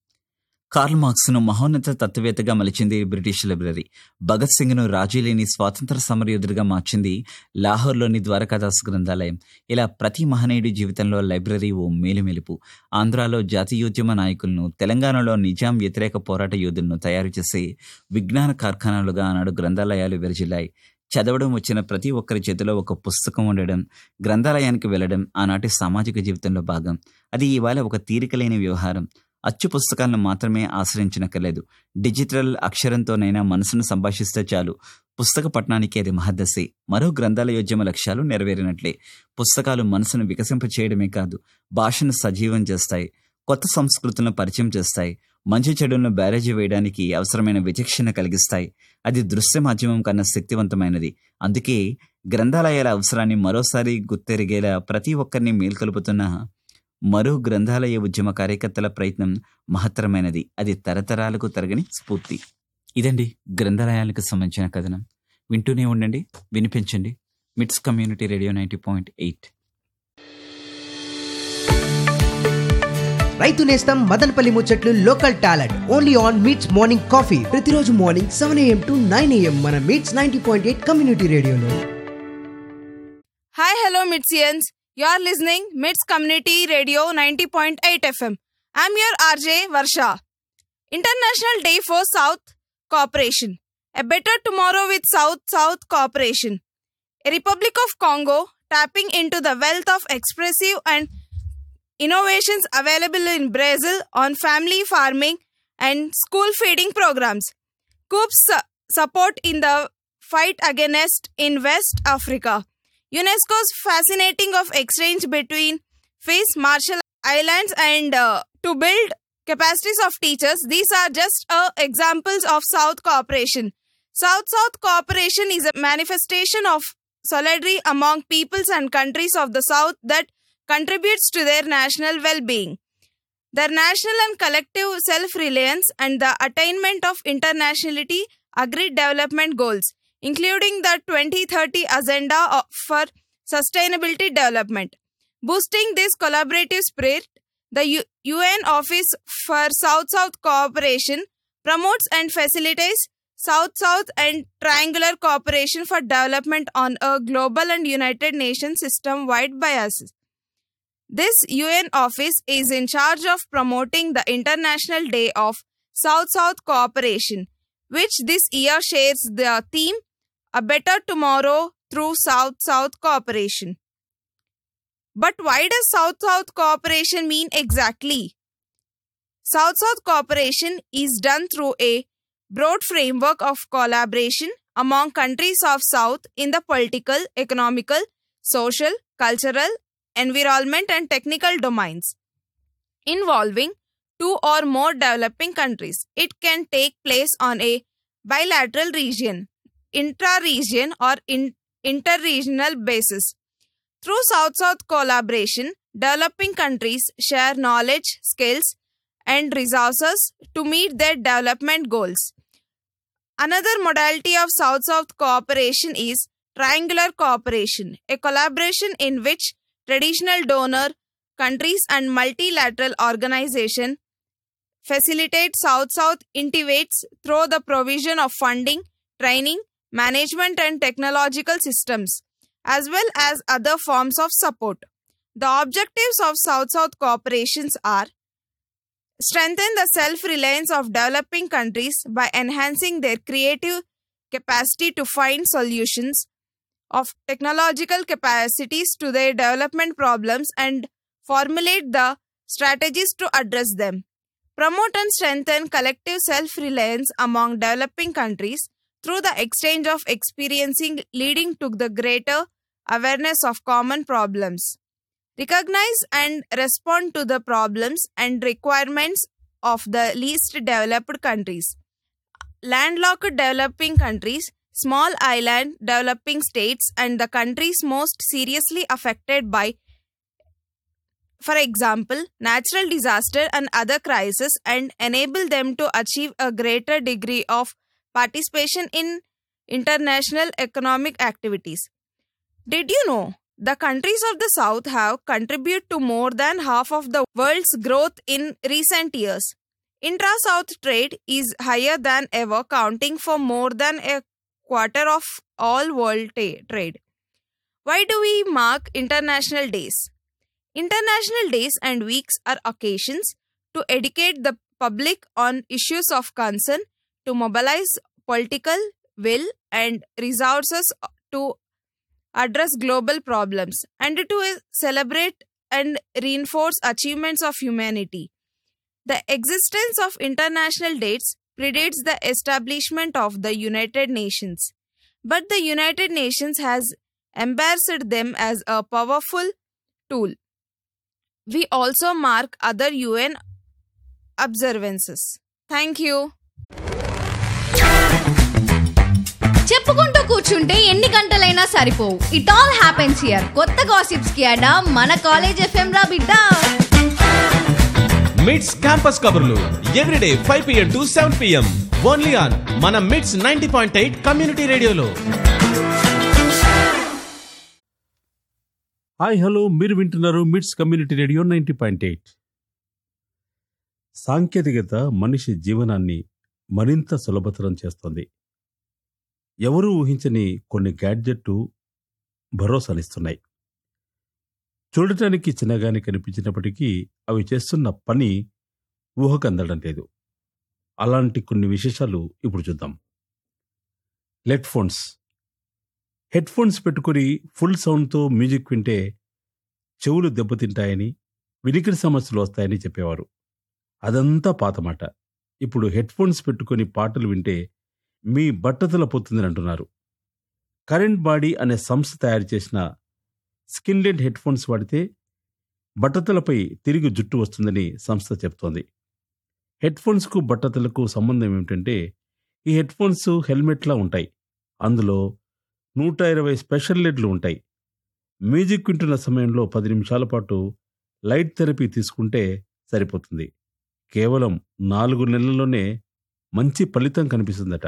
కార్ల్ మార్క్స్ను మహోన్నత తత్వవేత్తగా మలిచింది బ్రిటిష్ లైబ్రరీ భగత్ సింగ్ను రాజీలేని స్వాతంత్ర సమరయోధుడిగా మార్చింది లాహోర్లోని ద్వారకాదాస్ గ్రంథాలయం ఇలా ప్రతి మహనీయుడి జీవితంలో లైబ్రరీ ఓ మేలుమెలుపు ఆంధ్రాలో జాతీయోద్యమ నాయకులను తెలంగాణలో నిజాం వ్యతిరేక పోరాట యోధులను తయారు చేసే విజ్ఞాన కార్ఖానాలుగా ఆనాడు గ్రంథాలయాలు విరజిల్లాయి చదవడం వచ్చిన ప్రతి ఒక్కరి చేతిలో ఒక పుస్తకం ఉండడం గ్రంథాలయానికి వెళ్ళడం ఆనాటి సామాజిక జీవితంలో భాగం అది ఇవాళ ఒక తీరికలేని వ్యవహారం అచ్చు పుస్తకాలను మాత్రమే ఆశ్రయించనక్కర్లేదు డిజిటల్ అక్షరంతోనైనా మనసును సంభాషిస్తే చాలు పుస్తక పట్టణానికి అది మహద్దశి మరో గ్రంథాలయోద్యమ లక్ష్యాలు నెరవేరినట్లే పుస్తకాలు మనసును వికసింపచేయడమే కాదు భాషను సజీవం చేస్తాయి కొత్త సంస్కృతులను పరిచయం చేస్తాయి మంచి చెడులను బ్యారేజీ వేయడానికి అవసరమైన విచక్షణ కలిగిస్తాయి అది దృశ్య మాధ్యమం కన్నా శక్తివంతమైనది అందుకే గ్రంథాలయాల అవసరాన్ని మరోసారి గుర్తెరిగేలా ప్రతి ఒక్కరిని మేల్కొలుపుతున్న మరో గ్రంథాలయ ఉద్యమ కార్యకర్తల ప్రయత్నం మహత్తరమైనది అది తరతరాలకు తరగని స్ఫూర్తి ఇదండి గ్రంథాలయాలకు సంబంధించిన కథనం వింటూనే ఉండండి వినిపించండి MITS community radio ninety point eight రైతు నేస్తం మదనపల్లి ముచ్చట్లు local talent only on MITS morning coffee ప్రతిరోజు morning seven AM to nine AM మన MITS ninety point eight community రేడియోలో Hi, hello, Mitsians. You're listening Mits Community Radio 90.8 FM. I'm your RJ Varsha. International Day for South Cooperation. A Better Tomorrow with South South Cooperation. A Republic of Congo tapping into the wealth of expressive and innovations available in Brazil on family farming and school feeding programs. Coop's su- support in the fight against in West Africa. UNESCO's fascinating of exchange between Fis, Marshall Islands and uh, to build capacities of teachers. These are just uh, examples of South cooperation. South-South cooperation is a manifestation of solidarity among peoples and countries of the South that contributes to their national well-being. Their national and collective self-reliance and the attainment of internationality agreed development goals, including the 2030 Agenda of- for Sustainability Development. Boosting this collaborative spirit, the U- UN Office for South-South Cooperation promotes and facilitates South-South and triangular cooperation for development on a global and United Nations system-wide basis. This UN office is in charge of promoting the International Day of South-South Cooperation, which this year shares the theme A Better Tomorrow through South-South Cooperation. But why does South-South cooperation mean exactly? South-South cooperation is done through a broad framework of collaboration among countries of South in the political, economical, social, cultural, environment and technical domains involving two or more developing countries. It can take place on a bilateral region, intra-region or in- inter-regional basis. Through South-South collaboration, developing countries share knowledge, skills, and resources to meet their development goals. Another modality of South South cooperation is triangular cooperation, a collaboration in which traditional donor countries and multilateral organization facilitate South South intivates through the provision of funding, training, management, and technological systems, as well as other forms of support. The objectives of South South cooperations are strengthen the self reliance of developing countries by enhancing their creative capacity to find solutions of technological capacities to their development problems and formulate the strategies to address them. Promote and strengthen collective self reliance among developing countries through the exchange of experiencing leading to the greater awareness of common problems recognize and respond to the problems and requirements of the least developed countries. Landlocked developing countries, small island developing states, and the countries most seriously affected by, for example, natural disaster and other crises, and enable them to achieve a greater degree of participation in international economic activities. Did you know the countries of the South have contributed to more than half of the world's growth in recent years. Intra South trade is higher than ever, counting for more than a quarter of all world ta- trade. Why do we mark international days? International days and weeks are occasions to educate the public on issues of concern, to mobilize political will and resources to address global problems, and to celebrate and reinforce achievements of humanity. The existence of international dates predates the establishment of the United Nations, but the United Nations has embraced them as a powerful tool. We also mark other UN observances. Thank you. చెప్పుకుంటూ కూర్చుంటే ఎన్ని గంటలైనా సరిపోవు it all happens here కొత్త gossips కి అడా మన college FM రా బిడ్డ మిడ్స్ క్యాంపస్ కబుర్లు everyday five PM to seven PM only on మన MITS ninety point eight community రేడియోలో హాయ్ హలో మీరు వింటున్నారు MITS community radio ninety point eight సాంకేతికత మనిషి జీవనాన్ని మరింత సులభతరం చేస్తోంది ఎవరూ ఊహించని కొన్ని గ్యాడ్జెట్లు భరోసానిస్తున్నాయి చూడటానికి చిన్నగానే కనిపించినప్పటికీ అవి చేస్తున్న పని ఊహకందడం లేదు అలాంటి కొన్ని విశేషాలు ఇప్పుడు చూద్దాం లెడ్ ఫోన్స్ హెడ్ ఫోన్స్ పెట్టుకుని ఫుల్ సౌండ్తో మ్యూజిక్ వింటే చెవులు దెబ్బతింటాయని వినికిడి సమస్యలు వస్తాయని చెప్పేవారు అదంతా పాతమాట ఇప్పుడు హెడ్ ఫోన్స్ పెట్టుకుని పాటలు వింటే మీ బట్టతల పోతుందని అంటున్నారు కరెంట్ బాడీ అనే సంస్థ తయారు చేసిన స్కిన్లెడ్ హెడ్ ఫోన్స్ వాడితే బట్టతలపై తిరిగి జుట్టు వస్తుందని సంస్థ చెప్తోంది హెడ్ ఫోన్స్కు బట్టతలకు సంబంధం ఏమిటంటే ఈ హెడ్ ఫోన్స్ హెల్మెట్లా ఉంటాయి అందులో నూట ఇరవై స్పెషల్ లెడ్లు ఉంటాయి మ్యూజిక్ వింటున్న సమయంలో పది నిమిషాల పాటు లైట్ థెరపీ తీసుకుంటే సరిపోతుంది కేవలం నాలుగు నెలల్లోనే మంచి ఫలితం కనిపిస్తుందట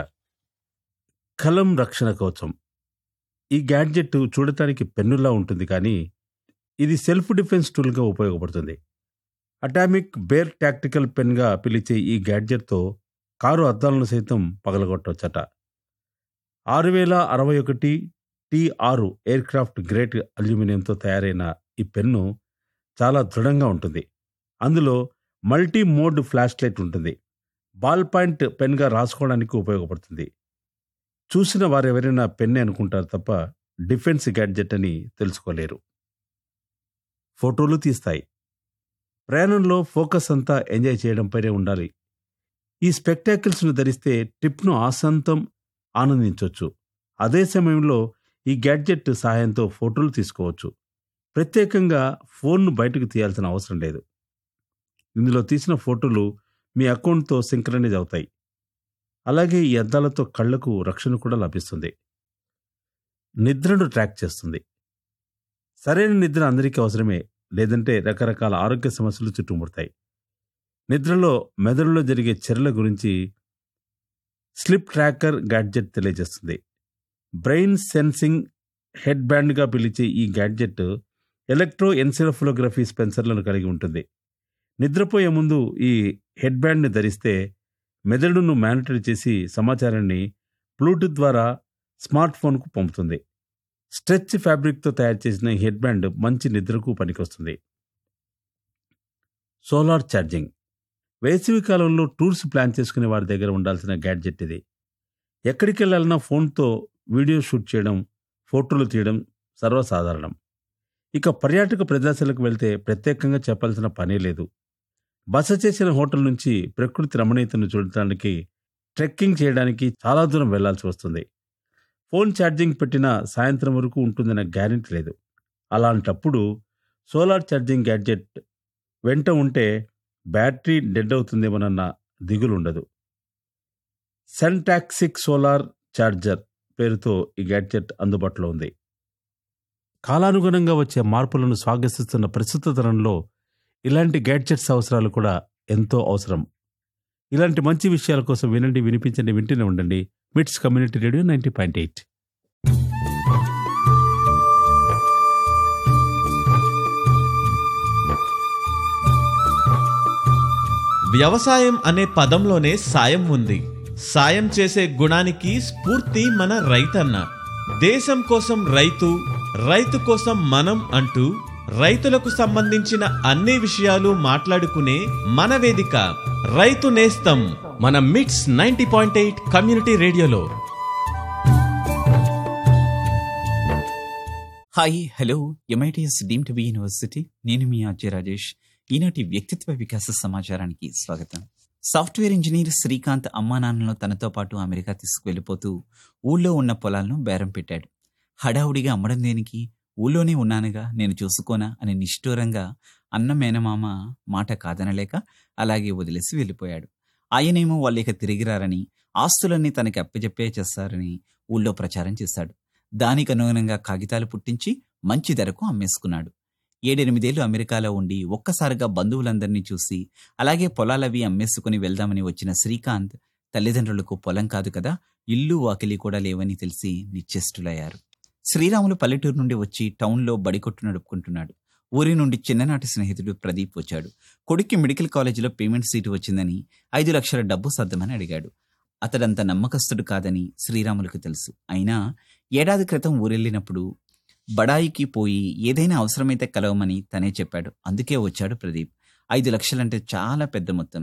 కలం రక్షణ కవచం ఈ గ్యాడ్జెట్ చూడటానికి పెన్నులా ఉంటుంది కానీ ఇది సెల్ఫ్ డిఫెన్స్ టూల్గా ఉపయోగపడుతుంది అటామిక్ బేర్ టాక్టికల్ పెన్గా పిలిచే ఈ గ్యాడ్జెట్తో కారు అద్దాలను సైతం పగలగొట్టవచ్చట ఆరు వేల అరవై ఒకటి టీ ఆరు ఎయిర్క్రాఫ్ట్ గ్రేట్ అల్యూమినియంతో తయారైన ఈ పెన్ను చాలా దృఢంగా ఉంటుంది అందులో మల్టీ మోడ్ ఫ్లాష్ లైట్ ఉంటుంది బాల్ పాయింట్ పెన్గా రాసుకోవడానికి ఉపయోగపడుతుంది చూసిన వారెవరైనా పెన్నే అనుకుంటారు తప్ప డిఫెన్స్ గ్యాడ్జెట్ అని తెలుసుకోలేరు ఫోటోలు తీస్తాయి ప్రయాణంలో ఫోకస్ అంతా ఎంజాయ్ చేయడంపైనే ఉండాలి ఈ స్పెక్టాకిల్స్ను ధరిస్తే ట్రిప్ను ఆసంతం ఆనందించవచ్చు అదే సమయంలో ఈ గ్యాడ్జెట్ సహాయంతో ఫోటోలు తీసుకోవచ్చు ప్రత్యేకంగా ఫోన్ను బయటకు తీయాల్సిన అవసరం లేదు ఇందులో తీసిన ఫోటోలు మీ అకౌంట్తో సింక్రనైజ్ అవుతాయి అలాగే ఈ అద్దాలతో కళ్లకు రక్షణ కూడా లభిస్తుంది నిద్రను ట్రాక్ చేస్తుంది సరైన నిద్ర అందరికీ అవసరమే లేదంటే రకరకాల ఆరోగ్య సమస్యలు చుట్టుముడతాయి నిద్రలో మెదడులో జరిగే చర్యల గురించి స్లిప్ ట్రాకర్ గ్యాడ్జెట్ తెలియజేస్తుంది బ్రెయిన్ సెన్సింగ్ హెడ్ బ్యాండ్గా పిలిచే ఈ గ్యాడ్జెట్ ఎలక్ట్రో ఎన్సెఫలోగ్రఫీ స్పెన్సర్లను కలిగి ఉంటుంది నిద్రపోయే ముందు ఈ హెడ్ బ్యాండ్ని ధరిస్తే మెదడును మానిటర్ చేసి సమాచారాన్ని బ్లూటూత్ ద్వారా స్మార్ట్ ఫోన్కు పంపుతుంది స్ట్రెచ్ ఫ్యాబ్రిక్తో తయారు చేసిన ఈ హెడ్ బ్యాండ్ మంచి నిద్రకు పనికొస్తుంది సోలార్ ఛార్జింగ్ వేసవి కాలంలో టూర్స్ ప్లాన్ చేసుకునే వారి దగ్గర ఉండాల్సిన గ్యాడ్జెట్ ఇది ఎక్కడికి వెళ్ళాలన్నా ఫోన్తో వీడియో షూట్ చేయడం ఫోటోలు తీయడం సర్వసాధారణం ఇక పర్యాటక ప్రదేశాలకు వెళ్తే ప్రత్యేకంగా చెప్పాల్సిన పనే లేదు బస చేసిన హోటల్ నుంచి ప్రకృతి రమణీయతను చూడటానికి ట్రెక్కింగ్ చేయడానికి చాలా దూరం వెళ్లాల్సి వస్తుంది ఫోన్ ఛార్జింగ్ పెట్టిన సాయంత్రం వరకు ఉంటుందన్న గ్యారెంటీ లేదు అలాంటప్పుడు సోలార్ ఛార్జింగ్ గ్యాడ్జెట్ వెంట ఉంటే బ్యాటరీ డెడ్ అవుతుందేమోనన్న దిగులు ఉండదు సెంటాక్సిక్ సోలార్ ఛార్జర్ పేరుతో ఈ గ్యాడ్జెట్ అందుబాటులో ఉంది కాలానుగుణంగా వచ్చే మార్పులను స్వాగతిస్తున్న ప్రస్తుత తరంలో ఇలాంటి గ్యాడ్జెట్స్ అవసరాలు కూడా ఎంతో అవసరం ఇలాంటి మంచి విషయాల కోసం వినండి వినిపించండి వింటూనే ఉండండి MITS community radio ninety point eight వ్యవసాయం అనే పదంలోనే సాయం ఉంది సాయం చేసే గుణానికి స్ఫూర్తి మన రైతన్న దేశం కోసం రైతు రైతు కోసం మనం అంటూ రైతులకు సంబంధించిన అన్ని విషయాలు మాట్లాడుకునే మన వేదిక రైతు నేస్తం మన MITS ninety point eight community రేడియోలో hi hello M I T S deemed to be university నేను మీ ఆర్జే రాజేష్ ఈనాటి వ్యక్తిత్వ వికాస సమాచారానికి స్వాగతం సాఫ్ట్వేర్ ఇంజనీర్ శ్రీకాంత్ అమ్మా నాన్నలను తనతో పాటు అమెరికా తీసుకువెళ్ళిపోతూ ఊళ్ళో ఉన్న పొలాలను బేరం పెట్టాడు హడావుడిగా అమ్మడం దేనికి ఊళ్ళోనే ఉన్నానుగా నేను చూసుకోనా అని నిష్ఠూరంగా అన్న మేనమామ మాట కాదనలేక అలాగే వదిలేసి వెళ్ళిపోయాడు ఆయనేమో వాళ్ళు ఇక తిరిగిరారని ఆస్తులన్నీ తనకి అప్పచెప్పే చేస్తారని ఊళ్ళో ప్రచారం చేశాడు దానికి అనుగుణంగా కాగితాలు పుట్టించి మంచి ధరకు అమ్మేసుకున్నాడు ఏడెనిమిదేళ్లు అమెరికాలో ఉండి ఒక్కసారిగా బంధువులందరినీ చూసి అలాగే పొలాలవి అమ్మేసుకుని వెళ్దామని వచ్చిన శ్రీకాంత్ తల్లిదండ్రులకు పొలం కాదు కదా ఇల్లు వాకిలి కూడా లేవని తెలిసి నిశ్చేష్టులయ్యారు శ్రీరాములు పల్లెటూరు నుండి వచ్చి టౌన్లో బడికొట్టు నడుపుకుంటున్నాడు ఊరి నుండి చిన్ననాటి స్నేహితుడు ప్రదీప్ వచ్చాడు కొడుక్కి మెడికల్ కాలేజీలో పేమెంట్ సీటు వచ్చిందని ఐదు లక్షల డబ్బు సర్దమని అడిగాడు అతడంత నమ్మకస్తుడు కాదని శ్రీరాములకు తెలుసు అయినా ఏడాది క్రితం ఊరెళ్ళినప్పుడు బడాయికి పోయి ఏదైనా అవసరమైతే కలవమని తనే చెప్పాడు అందుకే వచ్చాడు ప్రదీప్ ఐదు లక్షలంటే చాలా పెద్ద మొత్తం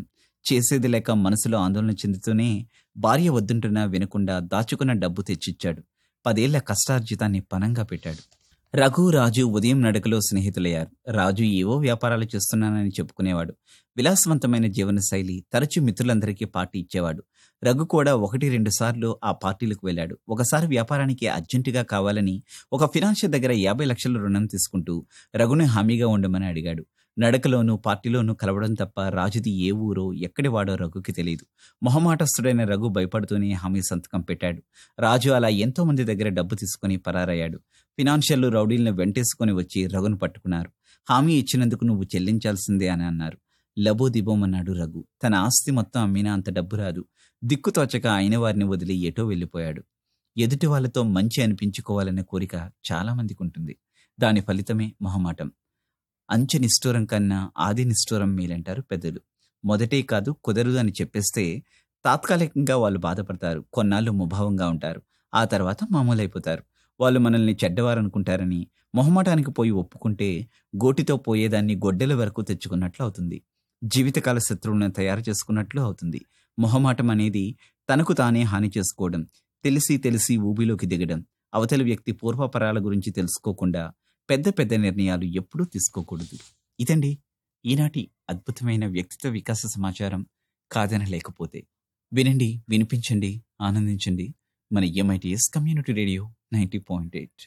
చేసేది లేక మనసులో ఆందోళన చెందుతూనే భార్య వద్దుంటున్నా వినకుండా దాచుకున్న డబ్బు తెచ్చిచ్చాడు పదేళ్ల కష్టార్జితాన్ని పనంగా పెట్టాడు రఘు రాజు ఉదయం నడకలో స్నేహితులయ్యారు రాజు ఏవో వ్యాపారాలు చేస్తున్నానని చెప్పుకునేవాడు విలాసవంతమైన జీవనశైలి తరచూ మిత్రులందరికీ పార్టీ ఇచ్చేవాడు రఘు కూడా ఒకటి రెండు సార్లు ఆ పార్టీలకు వెళ్ళాడు ఒకసారి వ్యాపారానికి అర్జెంటుగా కావాలని ఒక ఫినాన్షియర్ దగ్గర యాభై లక్షల రుణం తీసుకుంటూ రఘుని హామీగా ఉండమని అడిగాడు నడకలోనూ పార్టీలోనూ కలవడం తప్ప రాజుది ఏ ఊరో ఎక్కడి వాడో రఘుకి తెలియదు మొహమాటస్తుడైన రఘు భయపడుతూనే హామీ సంతకం పెట్టాడు రాజు అలా ఎంతో మంది దగ్గర డబ్బు తీసుకుని పరారయ్యాడు ఫినాన్షియర్లు రౌడీలను వెంటేసుకుని వచ్చి రఘును పట్టుకున్నారు హామీ ఇచ్చినందుకు నువ్వు చెల్లించాల్సిందే అని అన్నారు లబో దిబోమన్నాడు రఘు తన ఆస్తి మొత్తం అమ్మినా అంత డబ్బు రాదు దిక్కుతోచక అయిన వారిని వదిలి ఎటో వెళ్ళిపోయాడు ఎదుటి వాళ్ళతో మంచి అనిపించుకోవాలనే కోరిక చాలా మందికి ఉంటుంది దాని ఫలితమే మొహమాటం అంచె నిష్ఠూరం కన్నా ఆది నిష్ఠూరం మేలంటారు పెద్దలు మొదటే కాదు కుదరదు అని చెప్పేస్తే తాత్కాలికంగా వాళ్ళు బాధపడతారు కొన్నాళ్ళు ముభావంగా ఉంటారు ఆ తర్వాత మామూలైపోతారు వాళ్ళు మనల్ని చెడ్డవారు అనుకుంటారని మొహమాటానికి పోయి ఒప్పుకుంటే గోటితో పోయేదాన్ని గొడ్డెల వరకు తెచ్చుకున్నట్లు అవుతుంది జీవితకాల శత్రువులను తయారు చేసుకున్నట్లు అవుతుంది మొహమాటం అనేది తనకు తానే హాని చేసుకోవడం తెలిసి తెలిసి ఊబిలోకి దిగడం అవతలి వ్యక్తి పూర్వపరాల గురించి తెలుసుకోకుండా పెద్ద పెద్ద నిర్ణయాలు ఎప్పుడూ తీసుకోకూడదు ఇదండి ఈనాటి అద్భుతమైన వ్యక్తిత్వ వికాస సమాచారం కాదనలేకపోతే వినండి వినిపించండి ఆనందించండి మన MITS community radio ninety point eight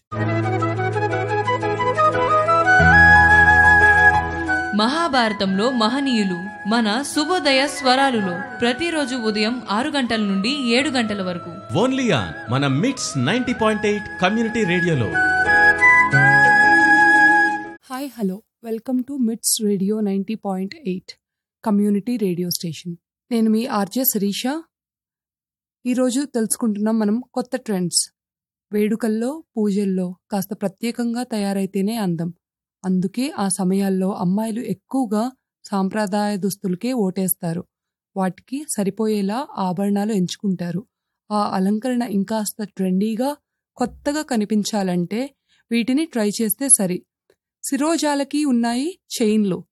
మహాభారతంలో మహనీయులు మన శుభోదయ స్వరాలులో ప్రతిరోజు ఉదయం ఆరు గంటల నుండి ఏడు గంటల వరకు ఓన్లీ ఆన్ మన MITS ninety point eight community రేడియోలో hi hello welcome to MITS radio ninety point eight community radio station నేను మీ ఆర్జే శిరీష ఈరోజు తెలుసుకుంటున్నాం మనం కొత్త ట్రెండ్స్ వేడుకల్లో పూజల్లో కాస్త ప్రత్యేకంగా తయారైతేనే అందం అందుకే ఆ సమయాల్లో అమ్మాయిలు ఎక్కువగా సాంప్రదాయ దుస్తులకే ఓటేస్తారు వాటికి సరిపోయేలా ఆభరణాలు ఎంచుకుంటారు ఆ అలంకరణ ఇంకాస్త ట్రెండీగా కొత్తగా కనిపించాలంటే వీటిని ట్రై చేస్తే సరి శిరోజాలకి ఉన్నాయి చైన్లు